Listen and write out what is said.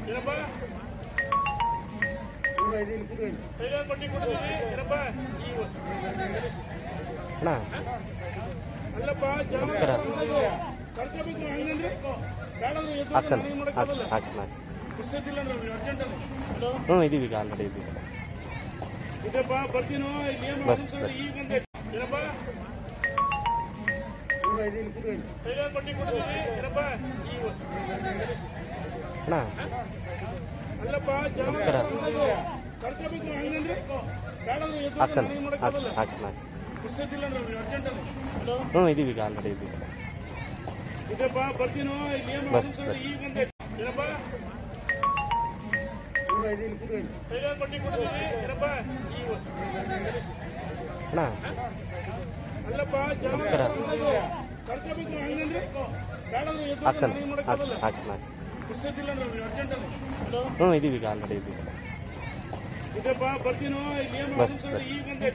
ಏನಪ್ಪ ಕೈಗಾಲ್ ಪಟ್ಟಿ ಕೊಡ್ತೀವಿ ಏನಪ್ಪ ಈ ಅಣ್ಣ ಅಲ್ಲಪ್ಪ ಜನ ನಮಸ್ಕಾರ. ಕರ್ಕೋಬೇಕು ಹಂಗಂದ್ರೆ ಬೇಡಂದ್ರೆ ಎದ್ದು ಹಾಕ್ತಾನೆ ಮನೆಗೆ ಹಾಕ್ ಮಾಡಕ್ಕಾಗಲ್ಲ ಹಾಕ್ತಾನೆ ಹಾಕ್ತಾನೆ ಪುರ್ಸೊತ್ತಿಲ್ಲ ಅಂದ್ರೆ ಅರ್ಜೆಂಟ್ ಅಲ್ಲ ಹಲೋ ಹ್ಞೂ ಇದೀವಿ ಈಗ ಆಲ್ರೆಡಿ ಇದೀವಿ ಇದಪ್ಪ ಬರ್ತೀನೋ ಇಲ್ಲಿ ಏನು ಬಸ್, ಅನ್ಸೋದು ಬಸ್. ಈಗ ಗಂಟೆ ಏನಪ್ಪ ಕೈಗಾಲ್ ಪಟ್ಟಿ ಕೊಡ್ತೀವಿ ಏನಪ್ಪ ಈ ಅಣ್ಣ ಅಲ್ಲಪ್ಪ ಜನ ನಮಸ್ಕಾರ. ಕರ್ಕೋಬೇಕು ಹಂಗಂದ್ರೆ ಬೇಡಂದ್ರೆ ಎದ್ದು ಹಾಕ್ತಾನೆ ಮನೆಗೆ ಹಾಕ್ ಮಾಡಕ್ಕಾಗಲ್ಲ ಹಾಕ್ತಾನೆ ಹಾಕ್ತಾನೆ ಪುರ್ಸೊತ್ತಿಲ್ಲ ಅಂದ್ರೆ ಅರ್ಜೆಂಟ್ ಅಲ್ಲ ಹಲೋ ಹ್ಞೂ ಇದೀವಿ ಈಗ ಆಲ್ರೆಡಿ ಇದೀವಿ ಇದಪ್ಪ ಬರ್ತೀನೋ ಇಲ್ಲಿ ಏನು ಬಸ್, ಅನ್ಸೋದು ಬಸ್. ಈಗ ಗಂಟೆ ಏನಪ್ಪ ಕೈಗಾಲ್ ಪಟ್ಟಿ ಕೊಡ್ತೀವಿ ಏನಪ್ಪ ಈ ಅಣ್ಣ ಅಲ್ಲಪ್ಪ ಜನ ನಮಸ್ಕಾರ. ಕರ್ಕೋಬೇಕು ಹಂಗಂದ್ರೆ ಬೇಡಂದ್ರೆ ಎದ್ದು ಹಾಕ್ತಾನೆ ಮನೆಗೆ ಹಾಕ್ ಮಾಡಕ್ಕಾಗಲ್ಲ ಹಾಕ್ತಾನೆ ಹಾಕ್ತಾನೆ ಪುರ್ಸೊತ್ತಿಲ್ಲ ಅಂದ್ರೆ ಅರ್ಜೆಂಟ್ ಅಲ್ಲ ಹಲೋ ಹ್ಞೂ ಇದೀವಿ ಈಗ ಆಲ್ರೆಡಿ ಇದೀವಿ ಇದಪ್ಪ ಬರ್ತೀನೋ ಇಲ್ಲಿ ಏನು ಬಸ್, ಅನ್ಸೋದು ಬಸ್. ಈಗ ಗಂಟೆ